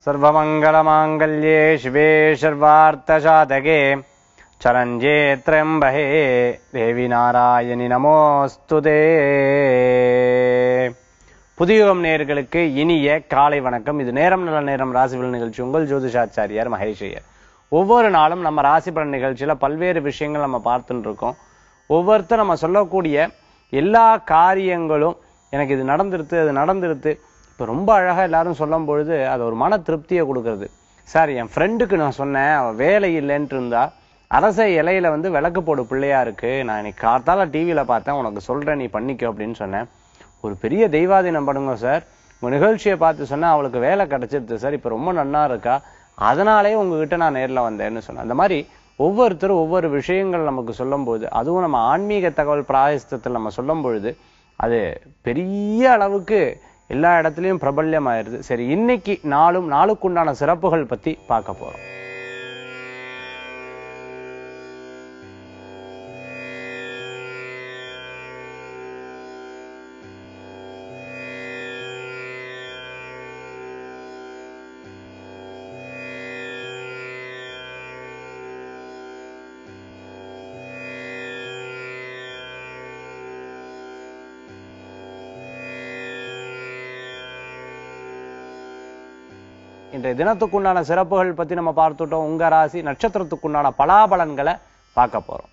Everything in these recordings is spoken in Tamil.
सर्वमङ्गलमाङ्गल्ये शिवे सर्वार्थसाधके चरञ्जे त्र्यम्बहे தேவி நாராயணி நமோஸ்து புதியுகம் நேயர்களுக்கு இனிய காலை வணக்கம் இது நேரம் நல்ல நேரம் ராசிபலன் நிகழ்ச்சி உங்கள் ஜோதிஷாச்சாரியார் மகேஷையர் ஒவ்வொரு நாளும் நம்ம ராசிபலன் நிகழ்ச்சியில பல்வேறு விஷயங்கள் நம்ம பார்த்துட்டு இருக்கோம் ஒவ்வொருத்தர் நம்ம சொல்லக்கூடிய எல்லா காரியங்களும் எனக்கு இது நடந்துருது அது நடந்துருது இப்போ ரொம்ப அழகா எல்லாரும் சொல்லும் பொழுது அது ஒரு மன திருப்தியை கொடுக்கறது சார் என் ஃப்ரெண்டுக்கு நான் சொன்னேன் அவன் வேலை இல்லைன்ட்டு இருந்தா அரச இலையில வந்து விளக்கு போடு பிள்ளையா இருக்கு நான் இன்னைக்கு கார்த்தால டிவியில பார்த்தேன் உனக்கு சொல்றேன் நீ பண்ணிக்கோ அப்படின்னு சொன்னேன் ஒரு பெரிய தெய்வாதீனம் பண்ணுங்க சார் உங்க நிகழ்ச்சியை பார்த்து சொன்னா அவளுக்கு வேலை கிடைச்சிருது சார் இப்ப ரொம்ப நன்னா இருக்கா அதனாலே உங்ககிட்ட நான் நேர்ல வந்தேன்னு சொன்னேன் அந்த மாதிரி ஒவ்வொருத்தரும் ஒவ்வொரு விஷயங்கள் நமக்கு சொல்லும் பொழுது அதுவும் நம்ம ஆன்மீக தகவல் பிராயஸ்தத்தில் நம்ம சொல்லும் பொழுது அது பெரிய அளவுக்கு எல்லா இடத்துலயும் பிரபல்யம் ஆயிருது சரி இன்னைக்கு நாளும் நாளுக்குண்டான சிறப்புகள் பத்தி பார்க்க போறோம் இன்றைய தினத்துக்குண்டான சிறப்புகள் பத்தி நம்ம பார்த்துட்டோம் உங்க ராசி நட்சத்திரத்துக்குண்டான பலாபலன்களை பார்க்க போறோம்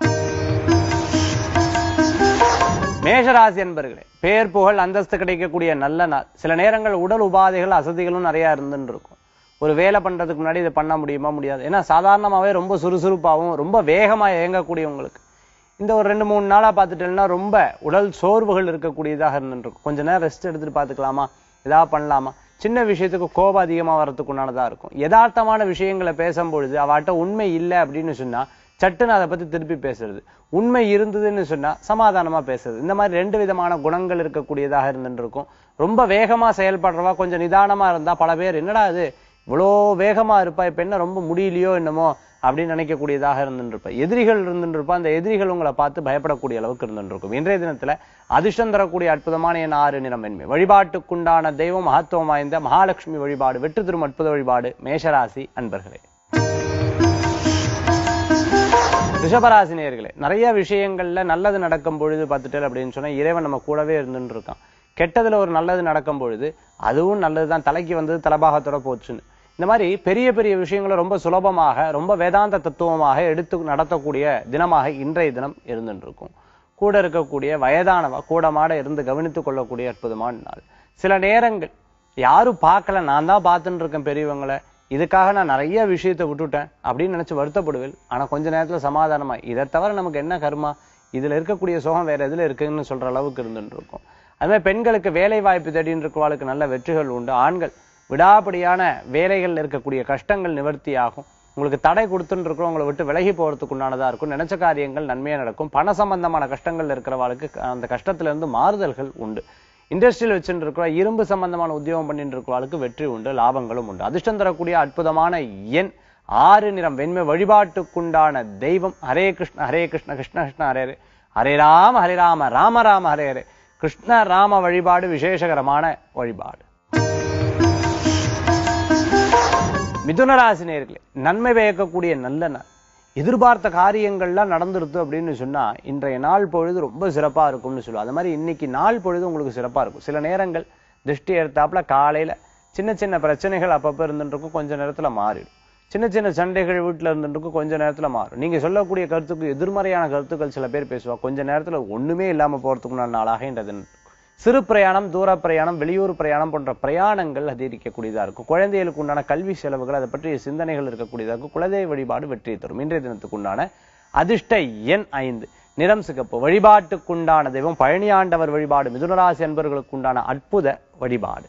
மேஷராசி என்பர்களே பேர் புகழ் அந்தஸ்து கிடைக்கக்கூடிய நல்ல நாள் சில நேரங்கள் உடல் உபாதைகள் அசதிகளும் நிறைய இருந்துன்னு இருக்கும் ஒரு வேலை பண்றதுக்கு முன்னாடி இதை பண்ண முடியுமா முடியாது ஏன்னா சாதாரணமாவே ரொம்ப சுறுசுறுப்பாகவும் ரொம்ப வேகமா இயங்கக்கூடியவங்களுக்கு இந்த ஒரு ரெண்டு மூணு நாளா பார்த்துட்டேன்னா ரொம்ப உடல் சோர்வுகள் இருக்கக்கூடியதாக இருந்துட்டு இருக்கும் கொஞ்ச நேரம் ரெஸ்ட் எடுத்துட்டு பார்த்துக்கலாமா ஏதாவது பண்ணலாமா சின்ன விஷயத்துக்கு கோபம் அதிகமா வரதுக்கு உண்டானதா இருக்கும் யதார்த்தமான விஷயங்களை பேசும்பொழுது அவாட்ட உண்மை இல்லை அப்படின்னு சொன்னா சட்டுன்னு அதை பத்தி திருப்பி பேசுறது உண்மை இருந்ததுன்னு சொன்னா சமாதானமா பேசுறது இந்த மாதிரி ரெண்டு விதமான குணங்கள் இருக்கக்கூடியதாக இருந்துட்டு இருக்கும் ரொம்ப வேகமா செயல்படுறவா கொஞ்சம் நிதானமா இருந்தா பல பேர் என்னடா இது இவ்வளோ வேகமா இருப்பா இப்ப என்ன ரொம்ப முடியலையோ என்னமோ அப்படின்னு நினைக்கக்கூடியதாக இருந்துட்டு இருப்பா எதிரிகள் இருந்துட்டு இருப்பா அந்த எதிரிகள் உங்களை பார்த்து பயப்படக்கூடிய அளவுக்கு இருந்துட்டு இருக்கும் இன்றைய தினத்துல அதிர்ஷ்டம் தரக்கூடிய அற்புதமான என் ஆறு நிறம் என்மை வழிபாட்டுக்குண்டான தெய்வம் மகத்துவம் வாய்ந்த மகாலட்சுமி வழிபாடு வெற்றி தரும் அற்புத வழிபாடு மேஷராசி அன்பர்களே ரிஷபராசி நேயர்களே நிறைய விஷயங்கள்ல நல்லது நடக்கும் பொழுது பார்த்துட்டேன் அப்படின்னு சொன்னா இறைவன் நம்ம கூடவே இருந்துட்டு இருக்கான் கெட்டதுல ஒரு நல்லது நடக்கும் பொழுது அதுவும் நல்லதுதான் தலைக்கு வந்தது தலபாகத்தோட போச்சுன்னு இந்த மாதிரி பெரிய பெரிய விஷயங்களை ரொம்ப சுலபமாக ரொம்ப வேதாந்த தத்துவமாக எடுத்து நடத்தக்கூடிய தினமாக இன்றைய தினம் இருந்துட்டு இருக்கும் கூட இருக்கக்கூடிய வயதானவ கூடமாட இருந்து கவனித்துக் கொள்ளக்கூடிய அற்புதமான நாள் சில நேரங்கள் யாரும் பார்க்கல நான் தான் பார்த்துட்டு இருக்கேன் பெரியவங்களை இதுக்காக நான் நிறைய விஷயத்தை விட்டுட்டேன் அப்படின்னு நினைச்சு வருத்தப்படுவேன் ஆனா கொஞ்ச நேரத்துல சமாதானமா இதை தவிர நமக்கு என்ன கர்மா இதுல இருக்கக்கூடிய சுகம் வேற எதுல இருக்குன்னு சொல்ற அளவுக்கு இருந்துட்டு இருக்கும் அது மாதிரி பெண்களுக்கு வேலை வாய்ப்பு தேடின்னு இருக்கிறவளுக்கு நல்ல வெற்றிகள் உண்டு ஆண்கள் விடாப்படியான வேலைகள் இருக்கக்கூடிய கஷ்டங்கள் நிவர்த்தி ஆகும் உங்களுக்கு தடை கொடுத்துட்டு இருக்கிறோம் உங்களை விட்டு விலகி போறதுக்கு உண்டானதா இருக்கும் நினைச்ச காரியங்கள் நன்மையா நடக்கும் பண சம்பந்தமான கஷ்டங்கள் இருக்கிறவாளுக்கு அந்த கஷ்டத்துல இருந்து மாறுதல்கள் உண்டு இண்டஸ்ட்ரியில் வச்சுட்டு இருக்கிற இரும்பு சம்பந்தமான உத்தியோகம் பண்ணிட்டு இருக்கிறவாளுக்கு வெற்றி உண்டு லாபங்களும் உண்டு அதிர்ஷ்டம் தரக்கூடிய அற்புதமான எண் ஆறு நிறம் வெண்மை வழிபாட்டுக்குண்டான தெய்வம் ஹரே கிருஷ்ண ஹரே கிருஷ்ண கிருஷ்ண கிருஷ்ண ஹரே ஹரே ஹரே ராம ஹரே ராம ராம ராம ஹரே ஹரே கிருஷ்ண ராம வழிபாடு விசேஷகரமான வழிபாடு மிதுன ராசி நேயர்களே நன்மை பயக்கக்கூடிய நல்ல நாள் எதிர்பார்த்த காரியங்கள்லாம் நடந்துருது அப்படின்னு சொன்னா இன்றைய நாள் பொழுது ரொம்ப சிறப்பா இருக்கும்னு சொல்லுவோம் அது மாதிரி இன்னைக்கு நாள் பொழுது உங்களுக்கு சிறப்பா இருக்கும் சில நேரங்கள் திருஷ்டி எடுத்தாப்புல காலையில சின்ன சின்ன பிரச்சனைகள் அப்பப்ப இருந்துட்டு இருக்கும் கொஞ்ச நேரத்துல மாறிடும் சின்ன சின்ன சண்டைகள் வீட்டுல இருந்துட்டு இருக்கும் கொஞ்ச நேரத்துல மாறும் நீங்க சொல்லக்கூடிய கருத்துக்கு எதிர்மறையான கருத்துக்கள் சில பேர் பேசுவா கொஞ்ச நேரத்துல ஒண்ணுமே இல்லாம போறதுக்கு நாளாக இன்றது சிறு பிரயாணம் தூர பிரயாணம் வெளியூர் பிரயாணம் போன்ற பிரயாணங்கள் அதிகரிக்கக்கூடியதா இருக்கும் குழந்தைகளுக்கு உண்டான கல்வி செலவுகள் அதை பற்றிய சிந்தனைகள் இருக்கக்கூடியதா இருக்கும் குலதெய்வ வழிபாடு வெற்றியை தரும் இன்றைய தினத்துக்கு உண்டான அதிர்ஷ்ட எண் ஐந்து நிறம் சிகப்பு வழிபாட்டுக்குண்டான தெய்வம் பழனியாண்டவர் வழிபாடு மிதுனராசி அன்பர்களுக்கு உண்டான அற்புத வழிபாடு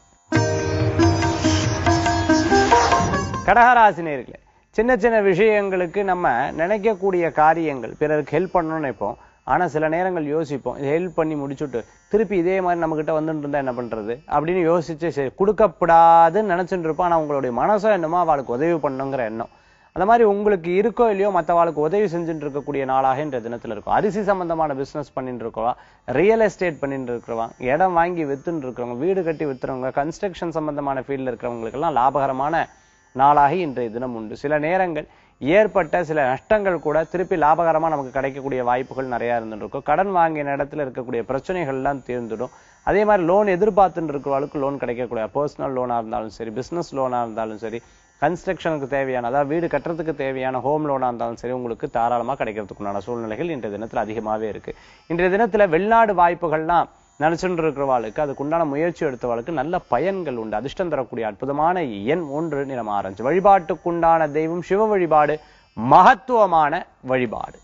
கடகராசினியர்களே சின்ன சின்ன விஷயங்களுக்கு நம்ம நினைக்கக்கூடிய காரியங்கள் பிறருக்கு ஹெல்ப் பண்ணணும்னு நினைப்போம் ஆனா சில நேரங்கள் யோசிப்போம் ஹெல்ப் பண்ணி முடிச்சுட்டு திருப்பி இதே மாதிரி நம்ம கிட்ட வந்துட்டு இருந்தா என்ன பண்றது அப்படின்னு யோசிச்சு சரி கொடுக்கப்படாதுன்னு நினைச்சுட்டு இருப்போம் ஆனா உங்களுடைய மனசோ என்னமோ அவளுக்கு உதவி பண்ணுங்கிற எண்ணம் அந்த மாதிரி உங்களுக்கு இருக்கோ இல்லையோ மற்றவாளுக்கு உதவி செஞ்சுட்டு இருக்கக்கூடிய நாளாக இன்றைய தினத்துல இருக்கும் அரிசி சம்பந்தமான பிசினஸ் பண்ணிட்டு இருக்கிறவா ரியல் எஸ்டேட் பண்ணிட்டு இருக்கிறவா இடம் வாங்கி வித்துட்டு இருக்கிறவங்க வீடு கட்டி வித்துறவங்க கன்ஸ்ட்ரக்ஷன் சம்பந்தமான ஃபீல்டில் இருக்கிறவங்களுக்கு எல்லாம் லாபகரமான நாளாக இன்றைய தினம் உண்டு சில நேரங்கள் ஏற்பட்ட சில நஷ்டங்கள் கூட திருப்பி லாபகரமா நமக்கு கிடைக்கக்கூடிய வாய்ப்புகள் நிறைய இருந்துட்டு இருக்கும் கடன் வாங்கின இடத்துல இருக்கக்கூடிய பிரச்சனைகள் எல்லாம் தீர்ந்துடும் அதே மாதிரி லோன் எதிர்பார்த்துட்டு இருக்கிறவளுக்கு லோன் கிடைக்கக்கூடிய பர்சனல் லோனா இருந்தாலும் சரி பிசினஸ் லோனா இருந்தாலும் சரி கன்ஸ்ட்ரக்ஷனுக்கு தேவையான அதாவது வீடு கட்டுறதுக்கு தேவையான ஹோம் லோனா இருந்தாலும் சரி உங்களுக்கு தாராளமா கிடைக்கிறதுக்குண்டான சூழ்நிலைகள் இன்றைய தினத்துல அதிகமாவே இருக்கு இன்றைய தினத்துல வெளிநாடு வாய்ப்புகள்லாம் நினைச்சுட்டு இருக்கிறவாளுக்கு அதுக்குண்டான முயற்சி எடுத்தவாளுக்கு நல்ல பயன்கள் உண்டு அதிர்ஷ்டம் தரக்கூடிய அற்புதமான எண் ஒன்று நிறம் ஆரஞ்சு வழிபாட்டுக்குண்டான தெய்வம் சிவ வழிபாடு மகத்துவமான வழிபாடு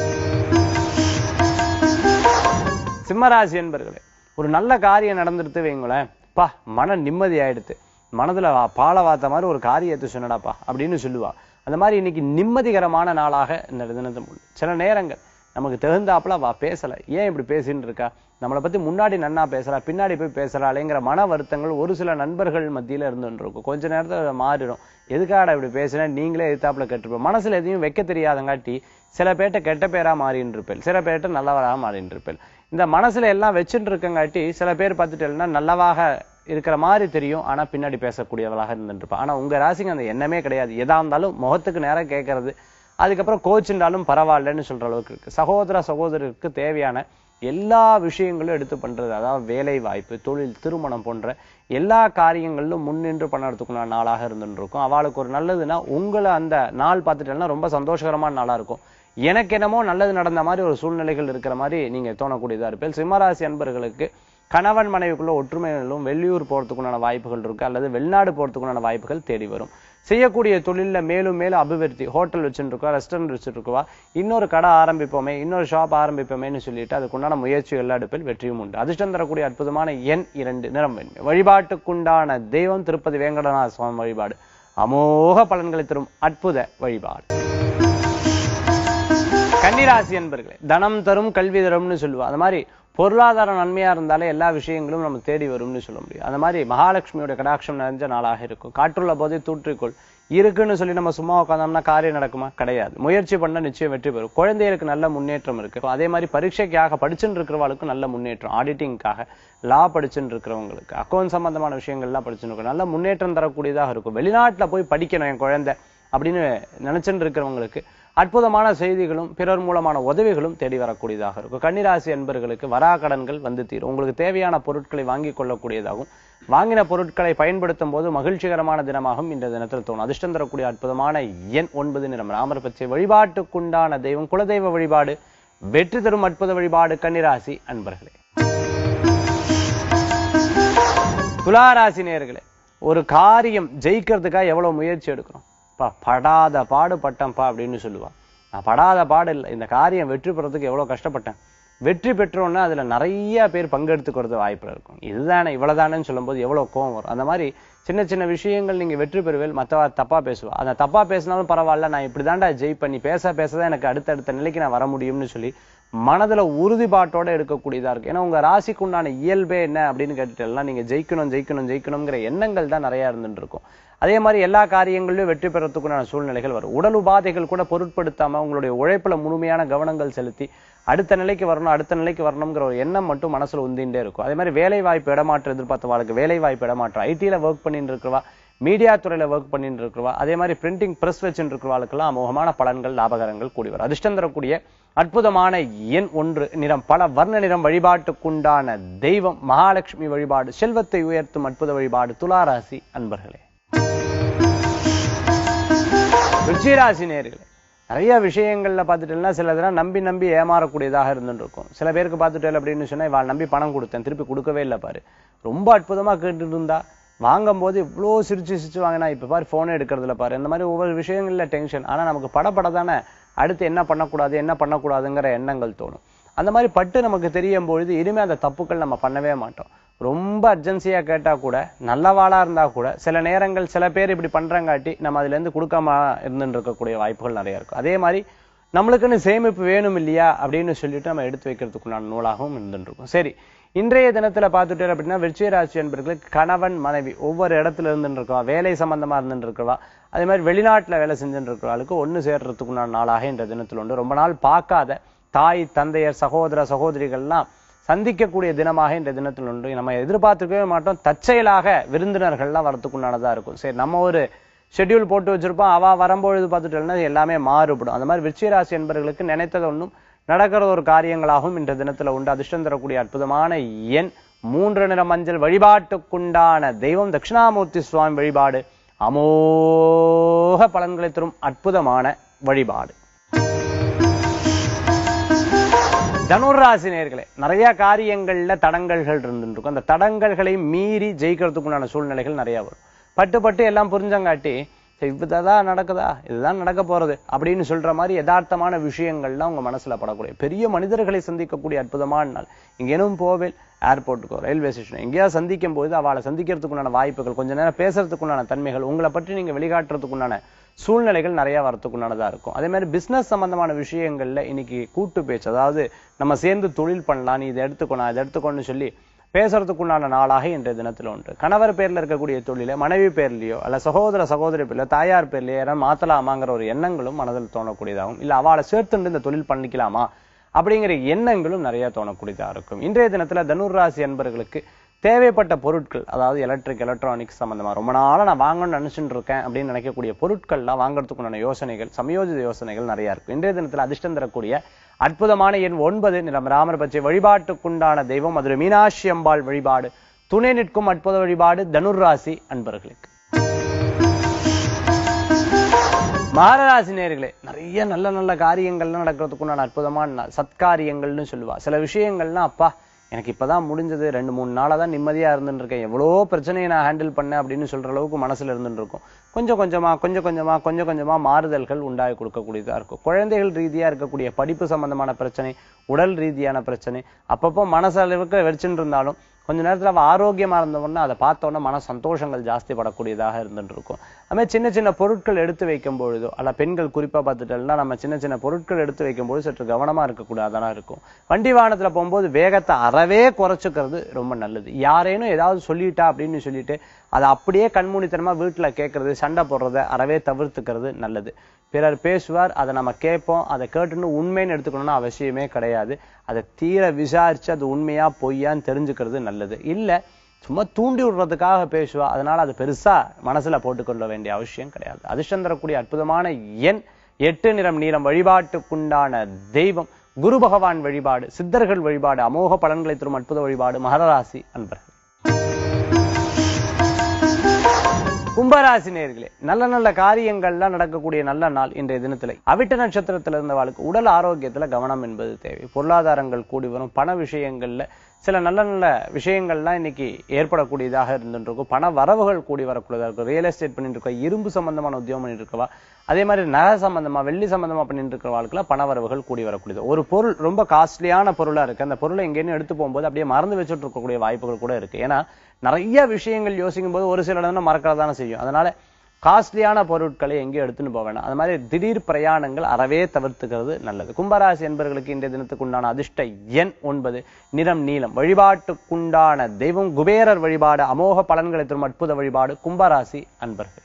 சிம்மராசி என்பர்களே ஒரு நல்ல காரியம் நடந்துடுத்து வைங்களேன் பா மன நிம்மதி ஆயிடுத்து மனதுல வா- பால வாத்த மாதிரி ஒரு காரியத்தை சொன்னடாப்பா அப்படின்னு சொல்லுவா அந்த மாதிரி இன்னைக்கு நிம்மதிகரமான நாளாக இந்த தினத்தும் உண்டு சில நேரங்கள் நமக்கு தகுந்தாப்புல வா பேசல ஏன் இப்படி பேசின்னு இருக்கா நம்மளை பத்தி முன்னாடி நன்னா பேசுறா பின்னாடி போய் பேசுறாளேங்கிற மன வருத்தங்கள் ஒரு சில நண்பர்கள் மத்தியில இருந்துட்டு இருக்கும் கொஞ்ச நேரத்துல அது மாறிடும் எதுக்காடா இப்படி பேசுனேன் நீங்களே எதிர்த்தாப்புல கேட்டிருப்போம் மனசுல எதையும் வைக்க தெரியாதங்காட்டி சில பேர்ட்ட கெட்ட பேரா மாறின்னு இருப்பேன் சில பேர்ட்ட நல்லவராக மாறின்னு இருப்பேன் இந்த மனசுல எல்லாம் வச்சுட்டு இருக்கங்காட்டி சில பேர் பார்த்துட்டேன்னா நல்லவாக இருக்கிற மாதிரி தெரியும் ஆனா பின்னாடி பேசக்கூடியவளாக இருந்துட்டு இருப்பா ஆனா உங்க ராசிக்கு அந்த எண்ணமே கிடையாது எதா இருந்தாலும் முகத்துக்கு நேரா கேட்கறது அதுக்கப்புறம் கோச்சுண்டாலும் பரவாயில்லன்னு சொல்ற அளவுக்கு இருக்கு சகோதர சகோதரருக்கு தேவையான எல்லா விஷயங்களும் எடுத்து பண்றது அதாவது வேலை வாய்ப்பு தொழில் திருமணம் போன்ற எல்லா காரியங்களிலும் முன்னின்று பண்ணுறதுக்குள்ள நாளாக இருந்துட்டு இருக்கும் அவளுக்கு ஒரு நல்லதுன்னா உங்களை அந்த நாள் பார்த்துட்டேன்னா ரொம்ப சந்தோஷகரமான நாளா இருக்கும் எனக்கு என்னமோ நல்லது நடந்த மாதிரி ஒரு சூழ்நிலைகள் இருக்கிற மாதிரி நீங்க தோணக்கூடியதா இருப்பேன் சிம்மராசி அன்பர்களுக்கு கணவன் மனைவிக்குள்ள ஒற்றுமைகளும் வெளியூர் போறதுக்குண்டான வாய்ப்புகள் இருக்கு அல்லது வெளிநாடு போறதுக்குண்டான வாய்ப்புகள் தேடி வரும் செய்யக்கூடிய தொழில்ல மேலும் மேலும் அபிவிருத்தி ஹோட்டல் வச்சுருக்கோம் ரெஸ்டாரண்ட் வச்சுருக்கோவா இன்னொரு கடை ஆரம்பிப்போமே இன்னொரு ஷாப் ஆரம்பிப்போமேன்னு சொல்லிட்டு அதுக்குண்டான முயற்சிகள் அடுப்பில் வெற்றியும் உண்டு அதிர்ஷ்டம் தரக்கூடிய அற்புதமான எண் இரண்டு நிறம் வெண்மை வழிபாட்டுக்குண்டான தெய்வம் திருப்பதி வேங்கடநாத சுவாமி வழிபாடு அமோக பலன்களை தரும் அற்புத வழிபாடு கன்னிராசி என்பர்களே தனம் தரும் கல்வி தரும்னு சொல்லுவா அந்த மாதிரி பொருளாதார நன்மையா இருந்தாலே எல்லா விஷயங்களும் நம்ம தேடி வரும்னு சொல்ல முடியும் அந்த மாதிரி மகாலட்சுமியோட கடாட்சம் நிறைஞ்ச நாளாக இருக்கும் காற்றுள்ள போதே தூற்றிக்கொள் இருக்குன்னு சொல்லி நம்ம சும்மா உட்காந்தோம்னா காரியம் நடக்குமா கிடையாது முயற்சி பண்ண நிச்சயம் வெற்றி பெறும் குழந்தைகளுக்கு நல்ல முன்னேற்றம் இருக்கு அதே மாதிரி பரீட்சைக்காக படிச்சுட்டு இருக்கிறவளுக்கு நல்ல முன்னேற்றம் ஆடிட்டிங்காக லா படிச்சுட்டு இருக்கிறவங்களுக்கு அக்கௌண்ட் சம்பந்தமான விஷயங்கள்லாம் படிச்சுட்டு இருக்கோம் நல்ல முன்னேற்றம் தரக்கூடியதாக இருக்கும் வெளிநாட்டுல போய் படிக்கணும் என் குழந்தை அப்படின்னு நினைச்சுட்டு இருக்கிறவங்களுக்கு அற்புதமான செய்திகளும் பிறர் மூலமான உதவிகளும் தேடி வரக்கூடியதாக இருக்கும் கன்னிராசி அன்பர்களுக்கு வராக்கடன்கள் வந்து தீரும் உங்களுக்கு தேவையான பொருட்களை வாங்கிக் கொள்ளக்கூடியதாகும் வாங்கின பொருட்களை பயன்படுத்தும் போது மகிழ்ச்சிகரமான தினமாகவும் இந்த தினத்தில் தோணும் அதிர்ஷ்டம் தரக்கூடிய அற்புதமான எண் ஒன்பது நிறம் ராமர் பச்சை வழிபாட்டுக்குண்டான தெய்வம் குலதெய்வ வழிபாடு வெற்றி தரும் அற்புத வழிபாடு கன்னிராசி அன்பர்களே துளாராசி நேயர்களே ஒரு காரியம் ஜெயிக்கிறதுக்காக எவ்வளவு முயற்சி எடுக்கிறோம் பா படாத பாடு பட்டேன்ப்பா அப்படின்னு சொல்லுவான் நான் படாத பாடு இல்லை இந்த காரியம் வெற்றி பெறதுக்கு எவ்வளவு கஷ்டப்பட்டேன் வெற்றி பெற்றோன்னா அதுல நிறைய பேர் பங்கெடுத்துக்கிறது வாய்ப்பு இருக்கும் இதுதானே இவ்வளவுதானேன்னு சொல்லும்போது எவ்வளவு கோவம் வரும் அந்த மாதிரி சின்ன சின்ன விஷயங்கள் நீங்க வெற்றி பெறுவேல் மத்தவா தப்பா பேசுவா அந்த தப்பா பேசினாலும் பரவாயில்ல நான் இப்படிதான்டா ஜெய் பண்ணி பேச பேசதான் எனக்கு அடுத்தடுத்த நிலைக்கு நான் வர முடியும்னு சொல்லி மனதுல உறுதிப்பாட்டோட இருக்கக்கூடியதா இருக்கு ஏன்னா உங்க ராசிக்கு உண்டான இயல்பே என்ன அப்படின்னு கேட்டுட்டேன்னா நீங்க ஜெயிக்கணும் ஜெயிக்கணும் ஜெயிக்கணுங்கிற எண்ணங்கள் தான் நிறைய இருந்துட்டு இருக்கும் அதே மாதிரி எல்லா காரியங்களிலும் வெற்றி பெறத்துக்குண்டான சூழ்நிலைகள் வரும் உடல் உபாதைகள் கூட பொருட்படுத்தாம உங்களுடைய உழைப்புல முழுமையான கவனங்கள் செலுத்தி அடுத்த நிலைக்கு வரணும் அடுத்த நிலைக்கு வரணுங்கிற ஒரு எண்ணம் மட்டும் மனசுல உந்திண்டே இருக்கும் அதே மாதிரி வேலை வாய்ப்பு இடமாற்றம் எதிர்பார்த்தவாளுக்கு வேலை வாய்ப்பு இடமாற்றம் ஐடில ஒர்க் பண்ணிட்டு இருக்கிறவா மீடியா துறையில ஒர்க் பண்ணிட்டு இருக்கிறவா அதே மாதிரி பிரிண்டிங் பிரஸ் வச்சுட்டு இருக்கிறவாளுக்கெல்லாம் அமோகமான பலன்கள் லாபகரங்கள் கூடி வரும் அதிர்ஷ்டம் தரக்கூடிய அற்புதமான எண் ஒன்று நிறம் பல வர்ண நிறம் வழிபாட்டுக்குண்டான தெய்வம் மகாலட்சுமி வழிபாடு செல்வத்தை உயர்த்தும் அற்புத வழிபாடு துளாராசி அன்பர்களே ருச்சிராசி நேர்களே நிறைய விஷயங்கள்ல பார்த்துட்டேன்னா சிலதெல்லாம் நம்பி நம்பி ஏமாறக்கூடியதாக இருந்துட்டு இருக்கும் சில பேருக்கு பார்த்துட்டேன் அப்படின்னு சொன்னா இவாள் நம்பி பணம் கொடுத்தேன் திருப்பி கொடுக்கவே இல்லை பாரு ரொம்ப அற்புதமா கேட்டுட்டு இருந்தா வாங்கும்போது இவ்வளோ சிரிச்சு சிரிச்சு வாங்கினா இப்ப பாரு போனே எடுக்கிறதுல பாரு இந்த மாதிரி ஒவ்வொரு விஷயங்கள்ல டென்ஷன் ஆனா நமக்கு படப்பட தானே அடுத்து என்ன பண்ணக்கூடாது என்ன பண்ணக்கூடாதுங்கிற எண்ணங்கள் தோணும் அந்த மாதிரி பட்டு நமக்கு தெரியும் பொழுது இனிமே அந்த தப்புக்கள் நம்ம பண்ணவே மாட்டோம் ரொம்ப அர்ஜென்சியா கேட்டா கூட நல்லவாளா இருந்தா கூட சில நேரங்கள் சில பேர் இப்படி பண்றங்காட்டி நம்ம அதுல இருந்து கொடுக்காம இருந்துட்டு இருக்கக்கூடிய வாய்ப்புகள் நிறைய இருக்கும் அதே மாதிரி நம்மளுக்குன்னு சேமிப்பு வேணும் இல்லையா அப்படின்னு சொல்லிட்டு நம்ம எடுத்து வைக்கிறதுக்குண்டான நூலாகவும் இருந்துட்டு இருக்கும் சரி இன்றைய தினத்துல பார்த்துட்டே அப்படின்னா விருச்சிக ராசி என்பர்களுக்கு கணவன் மனைவி ஒவ்வொரு இடத்துல இருந்துட்டு இருக்கவா வேலை சம்பந்தமா இருந்துட்டு இருக்கவா அதே மாதிரி வெளிநாட்டுல வேலை செஞ்சுட்டு இருக்கிறவளுக்கு ஒண்ணு சேர்றதுக்குண்டான நாளாக இன்றைய தினத்தில் உண்டு ரொம்ப நாள் பார்க்காத தாய் தந்தையர் சகோதர சகோதரிகள்லாம் சந்திக்கக்கூடிய தினமாக இந்த தினத்தில் உண்டு நம்ம எதிர்பார்த்துக்கவே மாட்டோம் தற்செயலாக விருந்தினர்கள்லாம் வரத்துக்குண்டானதா இருக்கும் சரி நம்ம ஒரு ஷெட்யூல் போட்டு வச்சிருப்போம் அவ வரும்பொழுது பார்த்துட்டோம்னா எல்லாமே மாறுபடும் அந்த மாதிரி விருச்சிகராசி என்பவர்களுக்கு நினைத்தது ஒன்றும் நடக்கிற ஒரு காரியங்களாகவும் இன்ற தினத்துல உண்டு அதிர்ஷ்டம் தரக்கூடிய அற்புதமான எண் மூன்று நிற மஞ்சள் வழிபாட்டுக்குண்டான தெய்வம் தட்சிணாமூர்த்தி சுவாமி வழிபாடு அமோக பலன்களை தரும் அற்புதமான வழிபாடு தனுராசி நேர்களே நிறைய காரியங்கள்ல தடங்கல்கள் இருந்துருக்கும் அந்த தடங்கல்களை மீறி ஜெயிக்கிறதுக்குண்டான சூழ்நிலைகள் நிறைய வரும் பட்டு பட்டு எல்லாம் புரிஞ்சங்காட்டி சரி இதுதான் நடக்குதா இதுதான் நடக்க போறது அப்படின்னு சொல்ற மாதிரி யதார்த்தமான விஷயங்கள்லாம் உங்க மனசுல படக்கூடிய பெரிய மனிதர்களை சந்திக்கக்கூடிய அற்புதமான நாள் இங்கேனும் போவேல் ஏர்போர்ட்டுக்கோ ரயில்வே ஸ்டேஷன் எங்கேயாவது சந்திக்கும் போது அவளை சந்திக்கிறதுக்குண்டான வாய்ப்புகள் கொஞ்ச நேரம் பேசுறதுக்குண்டான தன்மைகள் உங்களை பற்றி நீங்க வெளிக்காட்டுறதுக்குண்டான சூழ்நிலைகள் நிறைய வரத்துக்குண்டானதா இருக்கும் அதே மாதிரி பிசினஸ் சம்பந்தமான விஷயங்கள்ல இன்னைக்கு கூட்டு பேச்சு அதாவது நம்ம சேர்ந்து தொழில் பண்ணலாம் நீ இதை எடுத்துக்கணும் இதை எடுத்துக்கோன்னு சொல்லி பேசுறதுக்குண்டான நாளாக இன்றைய தினத்துல உண்டு கணவர் பேர்ல இருக்கக்கூடிய தொழிலை மனைவி பேர்லயோ அல்ல சகோதர சகோதரி பேர்ல தாயார் பேர்லயோ யாராவது மாத்தலாமாங்கிற ஒரு எண்ணங்களும் மனதில் தோணக்கூடியதாகும் இல்ல அவளை சேர்த்துண்டு இந்த தொழில் பண்ணிக்கலாமா அப்படிங்கிற எண்ணங்களும் நிறைய தோணக்கூடியதா இருக்கும் இன்றைய தினத்துல தனுர் ராசி என்பவர்களுக்கு தேவைப்பட்ட பொருட்கள் அதாவது எலக்ட்ரிக் எலக்ட்ரானிக்ஸ் சம்பந்தமா ரொம்ப நாளா நான் வாங்கணும்னு நினைச்சுட்டு இருக்கேன் அப்படின்னு நினைக்கக்கூடிய பொருட்கள்லாம் வாங்குறதுக்குண்டான யோசனைகள் சமயோஜித யோசனைகள் நிறைய இருக்கும் இன்றைய தினத்துல அதிர்ஷ்டம் தரக்கூடிய அற்புதமான எண் ஒன்பது நிறம் ராமர் பச்சை வழிபாட்டுக்குண்டான தெய்வம் மதுரை மீனாட்சி அம்பாள் வழிபாடு துணை நிற்கும் அற்புத வழிபாடு தனுர் ராசி அன்பர்களுக்கு மகராசி நேர்களே நிறைய நல்ல நல்ல காரியங்கள்லாம் நடக்கிறதுக்குண்டான அற்புதமான நாள் சத்காரியங்கள்னு சொல்லுவா சில விஷயங்கள்லாம் அப்பா எனக்கு இப்பதான் முடிஞ்சது ரெண்டு மூணு நாளா தான் நிம்மதியா இருந்துட்டு இருக்கேன் எவ்வளோ பிரச்சனையை நான் ஹேண்டில் பண்ணேன் அப்படின்னு சொல்ற அளவுக்கு மனசுல இருந்துட்டு இருக்கும் கொஞ்சம் கொஞ்சமா கொஞ்சம் கொஞ்சமா கொஞ்சம் கொஞ்சமா மாறுதல்கள் உண்டாகி கொடுக்கக்கூடியதா இருக்கும் குழந்தைகள் ரீதியா இருக்கக்கூடிய படிப்பு சம்பந்தமான பிரச்சனை உடல் ரீதியான பிரச்சனை அப்பப்போ மனசளவுக்கு வெடிச்சுட்டு இருந்தாலும் கொஞ்ச நேரத்துல அவ ஆரோக்கியமா இருந்தவொடனே அதை பார்த்த உடனே மன சந்தோஷங்கள் ஜாஸ்தி படக்கூடியதாக இருந்துட்டு இருக்கும் அது மாதிரி சின்ன சின்ன பொருட்கள் எடுத்து வைக்கும் பொழுதோ அல்ல பெண்கள் குறிப்பா பார்த்துட்டோம்னா நம்ம சின்ன சின்ன பொருட்கள் எடுத்து வைக்கும்போது சற்று கவனமா இருக்கக்கூடாதானா இருக்கும் வண்டி வாகனத்துல போகும்போது வேகத்தை அறவே குறைச்சுக்கிறது ரொம்ப நல்லது யாரேனும் ஏதாவது சொல்லிட்டா அப்படின்னு சொல்லிட்டு அதை அப்படியே கண்மூடித்தனமா வீட்டுல கேட்கறது சண்டை போடுறத அறவே தவிர்த்துக்கிறது நல்லது பிறர் பேசுவார் அதை நம்ம கேட்போம் அதை கேட்டுன்னு உண்மைன்னு எடுத்துக்கணும்னு அவசியமே கிடையாது அதை தீர விசாரிச்சு அது உண்மையா பொய்யான்னு தெரிஞ்சுக்கிறது நல்லது இல்ல சும்மா தூண்டி விடுறதுக்காக பேசுவா அதனால அது பெருசா மனசுல போட்டுக்கொள்ள வேண்டிய அவசியம் கிடையாது அதிர்ஷ்டம் தரக்கூடிய அற்புதமான எண் எட்டு நிறம் நீளம் வழிபாட்டுக்குண்டான தெய்வம் குரு பகவான் வழிபாடு சித்தர்கள் வழிபாடு அமோக பலன்களை தரும் அற்புத வழிபாடு மகராசி அன்பர்கள் கும்பராசி நேர்களே நல்ல நல்ல காரியங்கள்லாம் நடக்கக்கூடிய நல்ல நாள் இன்றைய தினத்துல அவிட்ட நட்சத்திரத்துல இருந்தவாளுக்கு உடல் ஆரோக்கியத்துல கவனம் என்பது தேவை பொருளாதாரங்கள் கூடி வரும் பண விஷயங்கள்ல சில நல்ல நல்ல விஷயங்கள்லாம் இன்னைக்கு ஏற்படக்கூடியதாக இருந்துட்டு இருக்கும் பண வரவுகள் கூடி வரக்கூடியதா இருக்கும் ரியல் எஸ்டேட் பண்ணிட்டு இருக்கா இரும்பு சம்பந்தமான உத்தியோகம் பண்ணிட்டு இருக்கவா அதே மாதிரி நகை சம்பந்தமா வெள்ளி சம்பந்தமா பண்ணிட்டு இருக்கிறவர்களுக்குலாம் பண வரவுகள் கூடி வரக்கூடியது ஒரு பொருள் ரொம்ப காஸ்ட்லியான பொருளா இருக்கு அந்த பொருளை எங்கேயும் எடுத்து போகும்போது அப்படியே மறந்து வச்சுட்டு இருக்கக்கூடிய வாய்ப்புகள் கூட இருக்கு ஏன்னா நிறைய விஷயங்கள் யோசிக்கும் போது ஒரு சில இடம் மறக்கிறதான செய்யும் அதனால காஸ்ட்லியான பொருட்களை எங்கேயும் எடுத்துன்னு போக வேண்டாம் அது மாதிரி திடீர் பிரயாணங்கள் அறவே தவிர்த்துக்கிறது நல்லது கும்பராசி என்பவர்களுக்கு இன்றைய தினத்துக்கு உண்டான அதிர்ஷ்ட எண் ஒன்பது நிறம் நீலம் வழிபாட்டுக்குண்டான தெய்வம் குபேரர் வழிபாடு அமோக பலன்களை தரும் அற்புத வழிபாடு கும்பராசி அன்பர்கள்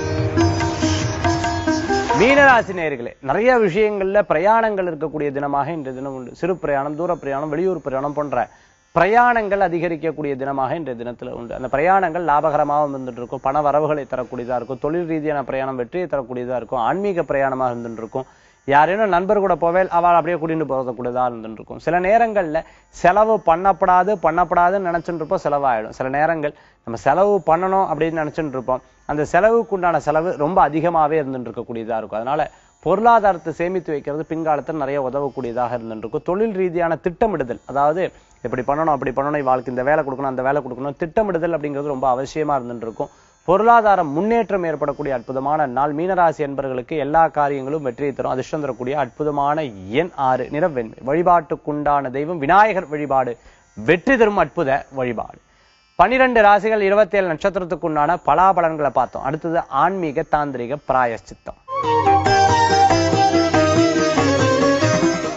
மீனராசி நேர்களே நிறைய விஷயங்கள்ல பிரயாணங்கள் இருக்கக்கூடிய தினமாக இன்றைய தினம் உண்டு சிறு பிரயாணம் தூர பிரயாணம் வெளியூர் பிரயாணம் போன்ற பிரயாணங்கள் அதிகரிக்கக்கூடிய தினமாக இன்றைய தினத்துல உண்டு அந்த பிரயாணங்கள் லாபகரமாகவும் இருந்துட்டு இருக்கும் பண வரவுகளை தரக்கூடியதா இருக்கும் தொழில் ரீதியான பிரயாணம் வெற்றியை தரக்கூடியதா இருக்கும் ஆன்மீக பிரயாணமாக இருந்துட்டு இருக்கும் யாரேனும் நண்பர் கூட போவேல் அவள் அப்படியே கூட்டிட்டு போறதுக்கூடியதா இருந்துட்டு இருக்கும் சில நேரங்கள்ல செலவு பண்ணப்படாது பண்ணப்படாதுன்னு நினைச்சுட்டு இருப்போம் செலவாயிடும் சில நேரங்கள் நம்ம செலவு பண்ணணும் அப்படின்னு நினைச்சுட்டு இருப்போம் அந்த செலவுக்கு உண்டான செலவு ரொம்ப அதிகமாவே இருந்துட்டு இருக்கக்கூடியதா இருக்கும் அதனால பொருளாதாரத்தை சேமித்து வைக்கிறது பின்காலத்தில் நிறைய உதவக்கூடியதாக இருந்துட்டு இருக்கும் தொழில் ரீதியான திட்டமிடுதல் அதாவது இப்படி பண்ணணும் அப்படி பண்ணணும் இவாளுக்கு இந்த வேலை கொடுக்கணும் அந்த வேலை கொடுக்கணும் திட்டமிடுதல் அப்படிங்கிறது ரொம்ப அவசியமா இருந்துட்டு இருக்கும் பொருளாதார முன்னேற்றம் ஏற்படக்கூடிய அற்புதமான நாள் மீனராசி என்பவர்களுக்கு எல்லா காரியங்களும் வெற்றியை தரும் அதிர்ஷ்டம் தரக்கூடிய அற்புதமான எண் ஆறு நிறவெண்மை வழிபாட்டுக்குண்டான தெய்வம் விநாயகர் வழிபாடு வெற்றி தரும் அற்புத வழிபாடு பனிரெண்டு ராசிகள் இருபத்தி ஏழு நட்சத்திரத்துக்குண்டான பலாபலன்களை பார்த்தோம் அடுத்தது ஆன்மீக தாந்திரிக பிராயஷ்சித்தம்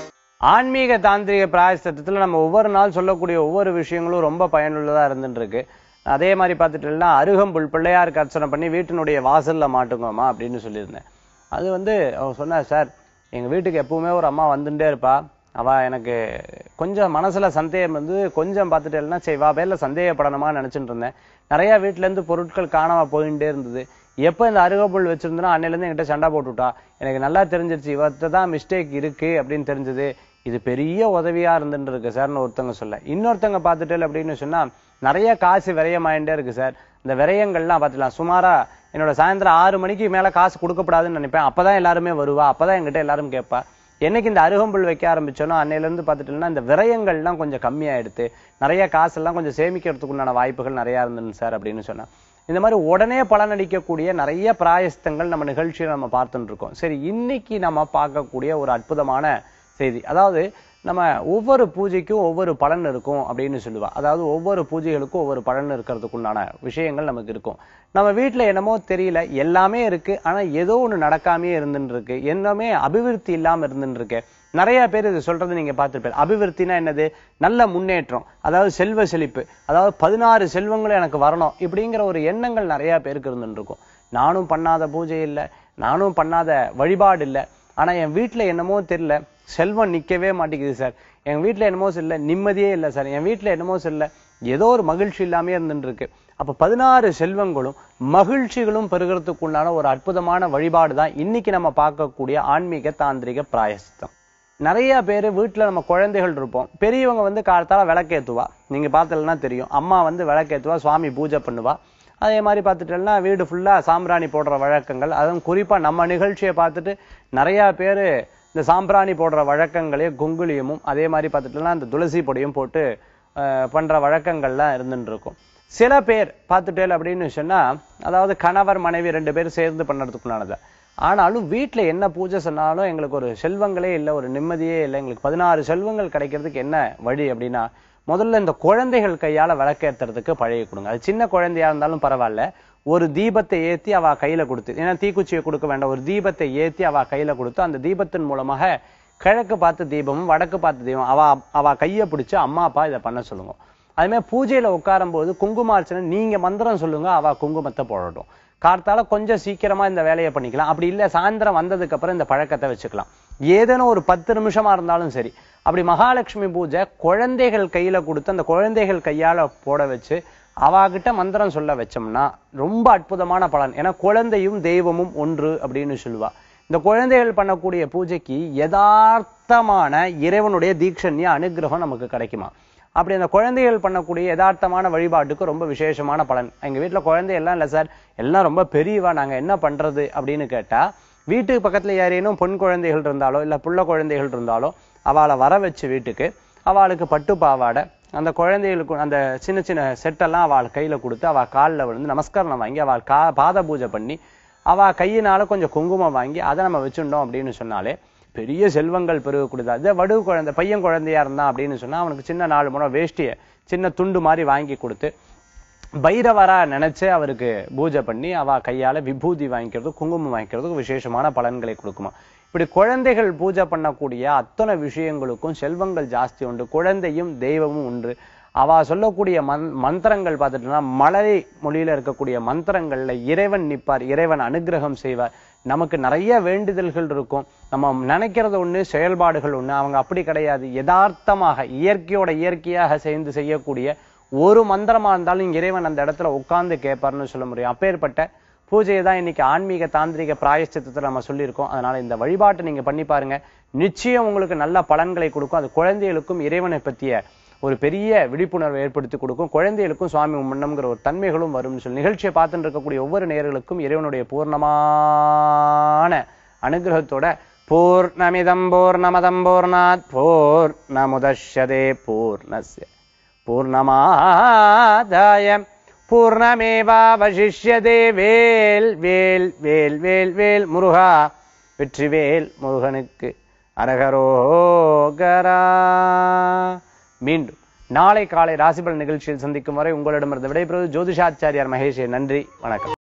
ஆன்மீக தாந்திரிக பிராயசத்தத்துல நம்ம ஒவ்வொரு நாள் சொல்லக்கூடிய ஒவ்வொரு விஷயங்களும் ரொம்ப பயனுள்ளதா இருந்துட்டு இருக்கு அதே மாதிரி பார்த்துட்டீங்கன்னா அருகம்புல் பிள்ளையாருக்கு அர்ச்சனை பண்ணி வீட்டினுடைய வாசல்ல மாட்டுங்கம்மா அப்படின்னு சொல்லியிருந்தேன் அது வந்து அவன் சொன்னா சார் எங்க வீட்டுக்கு எப்பவுமே ஒரு அம்மா வந்துட்டே இருப்பா அவ எனக்கு கொஞ்சம் மனசுல சந்தேகம் வந்து கொஞ்சம் பார்த்துட்டேன்னா சரி வா பேர்ல சந்தேகப்படணுமா நினைச்சிட்டு இருந்தேன் நிறைய வீட்டுல இருந்து பொருட்கள் காணாம போயிட்டே இருந்தது எப்ப இந்த அருகம்புல் வச்சிருந்தனோ அன்னையில இருந்து என்கிட்ட சண்டை போட்டுட்டா எனக்கு நல்லா தெரிஞ்சிருச்சு இவர்கிட்ட தான் மிஸ்டேக் இருக்கு அப்படின்னு தெரிஞ்சது இது பெரிய உதவியா இருந்துட்டு இருக்கு சார்னு ஒருத்தவங்க சொல்ல இன்னொருத்தவங்க பார்த்துட்டு அப்படின்னு சொன்னா நிறைய காசு விரயமாயிட்டே இருக்கு சார் இந்த விரயங்கள்லாம் பார்த்துக்கலாம் சுமாரா என்னோட சாயந்தரம் ஆறு மணிக்கு மேல காசு கொடுக்கப்படாதுன்னு நினைப்பேன் அப்பதான் எல்லாருமே வருவா அப்பதான் என்கிட்ட எல்லாரும் கேட்பா என்னைக்கு இந்த அருகம்புல் வைக்க ஆரம்பிச்சோனோ அன்னையில இருந்து பார்த்துட்டோம்னா இந்த விரயங்கள்லாம் கொஞ்சம் கம்மியாயிடுத்து நிறைய காசெல்லாம் கொஞ்சம் சேமிக்கிறதுக்கு உண்டான வாய்ப்புகள் நிறைய இருந்துன்னு சார் அப்படின்னு சொன்னா இந்த மாதிரி உடனே பலனளிக்கக்கூடிய நிறைய பிராயஸ்தங்கள் நம்ம நிகழ்ச்சியில நம்ம பார்த்துட்டு இருக்கோம் சரி இன்னைக்கு நம்ம பார்க்கக்கூடிய ஒரு அற்புதமான செய்தி அதாவது நம்ம ஒவ்வொரு பூஜைக்கும் ஒவ்வொரு பலன் இருக்கும் அப்படின்னு சொல்லுவா அதாவது ஒவ்வொரு பூஜைகளுக்கும் ஒவ்வொரு பலன் இருக்கிறதுக்கு உண்டான விஷயங்கள் நமக்கு இருக்கும் நம்ம வீட்டுல என்னமோ தெரியல எல்லாமே இருக்கு ஆனா ஏதோ ஒண்ணு நடக்காமயே இருந்துட்டு இருக்கு என்னமே அபிவிருத்தி இல்லாம இருந்துட்டு இருக்கு நிறைய பேர் இது சொல்றது நீங்க பார்த்திருப்பீங்க அபிவிருத்தினா என்னது நல்ல முன்னேற்றம் அதாவது செல்வ செழிப்பு அதாவது பதினாறு செல்வங்களும் எனக்கு வரணும் இப்படிங்கிற ஒரு எண்ணங்கள் நிறைய பேருக்கு இருந்துட்டு இருக்கும் நானும் பண்ணாத பூஜை இல்லை நானும் பண்ணாத வழிபாடு இல்லை ஆனா என் வீட்டுல என்னமோ தெரியல செல்வம் நிக்கவே மாட்டேங்குது சார் என் வீட்டுல என்னமோ இல்ல நிம்மதியே இல்லை சார் என் வீட்டுல என்னமோ இல்ல ஏதோ ஒரு மகிழ்ச்சி இல்லாமே இருந்துட்டு இருக்கு அப்ப பதினாறு செல்வங்களும் மகிழ்ச்சிகளும் பெறுகிறதுக்குண்டான ஒரு அற்புதமான வழிபாடு தான் இன்னைக்கு நம்ம பார்க்கக்கூடிய ஆன்மீக தாந்திரிக பிராயசித்தம் நிறைய பேர் வீட்டுல நம்ம குழந்தைகள் இருப்போம் பெரியவங்க வந்து காலத்தால விளக்கேத்துவா நீங்க பார்த்தீங்கன்னா தெரியும் அம்மா வந்து விளக்கேத்துவா சுவாமி பூஜை பண்ணுவா அதே மாதிரி பார்த்துட்டோம்னா வீடு ஃபுல்லா சாம்பிராணி போடுற வழக்கங்கள் அதுவும் குறிப்பா நம்ம நிகழ்ச்சியை பார்த்துட்டு நிறைய பேர் இந்த சாம்பிராணி போடுற வழக்கங்களையும் குங்குலியமும் அதே மாதிரி பார்த்துட்டோம்னா இந்த துளசி பொடியும் போட்டு அஹ், பண்ற வழக்கங்கள்லாம் இருந்துட்டு இருக்கும் சில பேர் பார்த்துட்டேல் அப்படின்னு சொன்னா அதாவது கணவர் மனைவி ரெண்டு பேரும் சேர்ந்து பண்ணுறதுக்குள்ளானது ஆனாலும் வீட்டுல என்ன பூஜை சொன்னாலும் எங்களுக்கு ஒரு செல்வங்களே இல்லை ஒரு நிம்மதியே இல்லை எங்களுக்கு பதினாறு செல்வங்கள் கிடைக்கிறதுக்கு என்ன வழி அப்படின்னா முதல்ல இந்த குழந்தைகள் கையால விளக்கேத்துறதுக்கு பழகி கொடுங்க அது சின்ன குழந்தையா இருந்தாலும் பரவாயில்ல ஒரு தீபத்தை ஏத்தி அவ கையில கொடுத்து ஏன்னா தீக்குச்சியை கொடுக்க வேண்டாம் ஒரு தீபத்தை ஏத்தி அவ கையில கொடுத்து அந்த தீபத்தின் மூலமாக கிழக்கு பார்த்து தீபமும் வடக்கு பார்த்து தீபம் அவ அவ கையை பிடிச்சு அம்மா அப்பா இதை பண்ண சொல்லுங்க அதே மாதிரி பூஜையில உட்காரும் போது குங்குமார்ச்சனை நீங்க மந்திரம் சொல்லுங்க அவ குங்குமத்தை போடட்டும் கார்த்தால கொஞ்சம் சீக்கிரமா இந்த வேலையை பண்ணிக்கலாம் அப்படி இல்ல சாயந்தரம் வந்ததுக்கு அப்புறம் இந்த பழக்கத்தை வச்சுக்கலாம் ஏதேனும் ஒரு பத்து நிமிஷமா இருந்தாலும் சரி அப்படி மகாலட்சுமி பூஜை குழந்தைகள் கையில கொடுத்து அந்த குழந்தைகள் கையால போட வச்சு அவாகிட்ட மந்திரம் சொல்ல வச்சோம்னா ரொம்ப அற்புதமான பலன் ஏன்னா குழந்தையும் தெய்வமும் ஒன்று அப்படின்னு சொல்லுவா இந்த குழந்தைகள் பண்ணக்கூடிய பூஜைக்கு யதார்த்தமான இறைவனுடைய தீட்சண்ய அனுகிரகம் நமக்கு கிடைக்குமா அப்படி அந்த குழந்தைகள் பண்ணக்கூடிய யதார்த்தமான வழிபாட்டுக்கு ரொம்ப விசேஷமான பலன் எங்க வீட்டுல குழந்தை எல்லாம் இல்ல சார் எல்லாம் ரொம்ப பெரியவா நாங்க என்ன பண்றது அப்படின்னு கேட்டா வீட்டுக்கு பக்கத்துல யாரேனும் பொன் குழந்தைகள் இருந்தாலோ இல்ல புள்ள குழந்தைகள் இருந்தாலோ அவளை வர வச்சு வீட்டுக்கு அவளுக்கு பட்டு பாவாடை அந்த குழந்தைகளுக்கு அந்த சின்ன சின்ன செட்டெல்லாம் அவள் கையில கொடுத்து அவ காலில் விழுந்து நமஸ்காரம் வாங்கி அவள் கா பாத பூஜை பண்ணி அவ கையினால கொஞ்சம் குங்குமம் வாங்கி அதை நம்ம வச்சுட்டோம் அப்படின்னு சொன்னாலே பெரிய செல்வங்கள் பெருகக்கூடியது அதே வடு குழந்தை பையன் குழந்தையா இருந்தான் அப்படின்னு சொன்னா அவனுக்கு சின்ன நாலு முறை வேஷ்டியை சின்ன துண்டு மாதிரி வாங்கி கொடுத்து பைரவரா நினைச்சு அவருக்கு பூஜை பண்ணி அவ கையால விபூதி வாங்கிக்கிறது குங்குமம் வாங்கிக்கிறதுக்கு விசேஷமான பலன்களை கொடுக்குமா இப்படி குழந்தைகள் பூஜை பண்ணக்கூடிய அத்தனை விஷயங்களுக்கும் செல்வங்கள் ஜாஸ்தி உண்டு குழந்தையும் தெய்வமும் உண்டு அவ சொல்லக்கூடிய மந் மந்திரங்கள் பார்த்துட்டோம்னா மலரை மொழியில இருக்கக்கூடிய மந்திரங்கள்ல இறைவன் நிப்பார் இறைவன் அனுகிரகம் செய்வார் நமக்கு நிறைய வேண்டுதல்கள் இருக்கும் நம்ம நினைக்கிறது ஒண்ணு செயல்பாடுகள் ஒண்ணு அவங்க அப்படி கிடையாது யதார்த்தமாக இயற்கையோட இயற்கையாக சேர்ந்து செய்யக்கூடிய ஒரு மந்திரமா இருந்தாலும் இறைவன் அந்த இடத்துல உட்கார்ந்து கேட்பார்னு சொல்ல முடியும் அப்பேற்பட்ட பூஜையை தான் இன்னைக்கு ஆன்மீக தாந்திரிக பிராயஷ்சித்தத்துல நம்ம சொல்லியிருக்கோம் அதனால இந்த வழிபாட்டை நீங்க பண்ணி பாருங்க நிச்சயம் உங்களுக்கு நல்ல பலன்களை கொடுக்கும் அது குழந்தைகளுக்கும் இறைவனை பற்றிய ஒரு பெரிய விழிப்புணர்வை ஏற்படுத்தி கொடுக்கும் குழந்தைகளுக்கும் சுவாமி முன்னம்ங்கிற ஒரு தன்மைகளும் வரும்னு சொல்லி நிகழ்ச்சியை பார்த்துட்டு இருக்கக்கூடிய ஒவ்வொரு நேயர்களுக்கும் இறைவனுடைய பூர்ணமான அனுகிரகத்தோட பூர்ணமிதம் பூர்ணமதம் பூர்ணாத் பூர்ணமுதஷ்யதே பூர்ணஸ்ய பூர்ணமாதாய பூர்ணமேவாவசிஷ்யதே வேல் வேல் வேல் வேல் வேல் முருகா வெற்றிவேல் முருகனுக்கு அரகரோகரா மீண்டும் நாளை காலை ராசிபல் நிகழ்ச்சியில் சந்திக்கும் வரை உங்களிடமிருந்து விடைபெறுவது ஜோதிஷாச்சாரியார் மகேஷே நன்றி வணக்கம்